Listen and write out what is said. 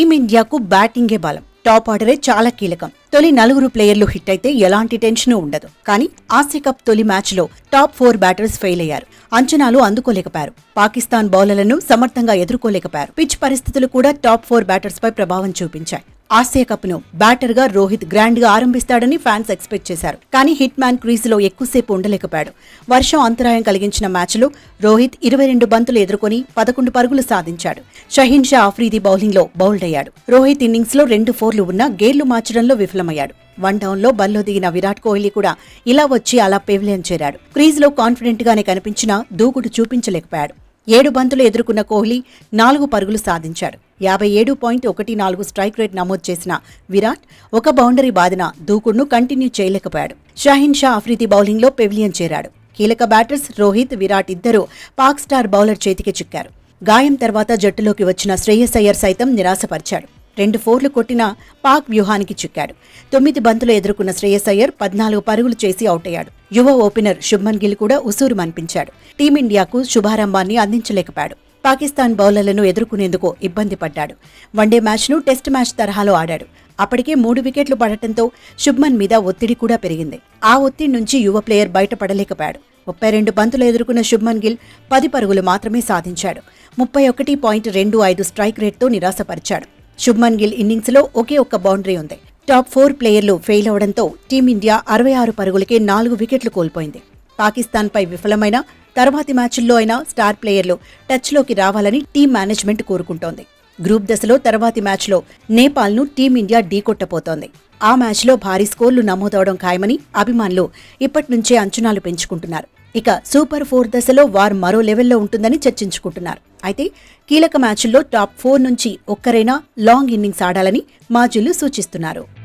టీమిండియాకు బ్యాటింగే బలం టాప్ ఆర్డరే చాలా కీలకం తొలి నలుగురు ప్లేయర్లు హిట్ అయితే ఎలాంటి టెన్షన్ ఉండదు కానీ ఆసియా కప్ తొలి మ్యాచ్లో టాప్ ఫోర్ బ్యాటర్స్ ఫెయిల్ అయ్యారు అంచనాలు అందుకోలేకపోయారు పాకిస్తాన్ బౌలర్లను సమర్థంగా ఎదుర్కోలేకపోయారు పిచ్ పరిస్థితులు కూడా టాప్ ఫోర్ బ్యాటర్స్ పై ప్రభావం చూపించాయి ఆసియా కప్ ను బ్యాటర్ గా రోహిత్ గ్రాండ్ గా ఆరంభిస్తాడని ఫ్యాన్స్ ఎక్స్పెక్ట్ చేశారు కానీ హిట్ మ్యాన్ క్రీజ్ లో ఎక్కువసేపు ఉండలేకపోయాడు వర్షం అంతరాయం కలిగించిన మ్యాచ్ లో రోహిత్ ఇరవై రెండు బంతులు ఎదుర్కొని పదకొండు పరుగులు సాధించాడు షహీన్ షా ఆఫ్రీది బౌలింగ్ లో బౌల్డ్ అయ్యాడు రోహిత్ ఇన్నింగ్స్ లో రెండు ఫోర్లు ఉన్నా గేర్లు మార్చడంలో విఫలమయ్యాడు వన్ డౌన్ లో బరిలో దిగిన విరాట్ కోహ్లీ కూడా ఇలా వచ్చి అలా పెవిలియన్ చేరాడు క్రీజ్ లో కాన్ఫిడెంట్ గానే కనిపించినా దూకుడు చూపించలేకపోయాడు ఏడు బంతులు ఎదుర్కొన్న కోహ్లీ నాలుగు పరుగులు సాధించాడు యాభై ఏడు పాయింట్ ఒకటి నాలుగు స్ట్రైక్ రేట్ నమోదు చేసిన విరాట్ ఒక బౌండరీ బాదిన దూకుడును కంటిన్యూ చేయలేకపోయాడు షాహీన్ షా అఫ్రీది బౌలింగ్లో పెవిలియన్ చేరాడు కీలక బ్యాటర్స్ రోహిత్ విరాట్ ఇద్దరూ పాక్ స్టార్ బౌలర్ చేతికి చిక్కారు గాయం తర్వాత జట్టులోకి వచ్చిన శ్రేయస్ అయ్యర్ సైతం నిరాశపరిచాడు రెండు ఫోర్లు కొట్టిన పాక్ వ్యూహానికి చిక్కాడు తొమ్మిది బంతులు ఎదుర్కొన్న శ్రేయస్ అయ్యర్ పద్నాలుగు పరుగులు చేసి అవుట్ అయ్యాడు యువ ఓపెనర్ శుభ్మన్ గిల్ కూడా ఉసూరు మనిపించాడు టీమిండియాకు శుభారంభాన్ని అందించలేకపోయాడు పాకిస్తాన్ బౌలర్లను ఎదుర్కొనేందుకు ఇబ్బంది పడ్డాడు వన్డే మ్యాచ్ను టెస్ట్ మ్యాచ్ తరహాలో ఆడాడు అప్పటికే మూడు వికెట్లు పడటంతో శుభ్మన్ మీద ఒత్తిడి కూడా పెరిగింది ఆ ఒత్తిడి నుంచి యువ ప్లేయర్ బయటపడలేకపోయాడు ముప్పై రెండు బంతులు ఎదుర్కొన్న శుభ్మన్ గిల్ పది పరుగులు మాత్రమే సాధించాడు ముప్పై ఒకటి పాయింట్ రెండు ఐదు స్ట్రైక్ రేట్తో నిరాశపరిచాడు శుభ్మన్ గిల్ ఇన్నింగ్స్లో ఒకే ఒక్క బౌండరీ ఉంది టాప్ ఫోర్ ప్లేయర్లు ఫెయిల్ అవడంతో టీమిండియా అరవై ఆరు పరుగులకే నాలుగు వికెట్లు కోల్పోయింది పాకిస్తాన్పై విఫలమైన తర్వాతి మ్యాచ్ల్లో అయినా స్టార్ ప్లేయర్లు టచ్లోకి రావాలని టీం మేనేజ్మెంట్ కోరుకుంటోంది గ్రూప్ దశలో తర్వాతి మ్యాచ్లో నేపాల్ను టీమిండియా ఢీకొట్టబోతోంది ఆ మ్యాచ్లో భారీ స్కోర్లు నమోదవడం ఖాయమని అభిమానులు ఇప్పటి నుంచే అంచనాలు పెంచుకుంటున్నారు ఇక సూపర్ ఫోర్ దశలో వార్ మరో లెవెల్లో ఉంటుందని చర్చించుకుంటున్నారు అయితే కీలక మ్యాచ్ల్లో టాప్ ఫోర్ నుంచి ఒక్కరైనా లాంగ్ ఇన్నింగ్స్ ఆడాలని మాజీలు సూచిస్తున్నారు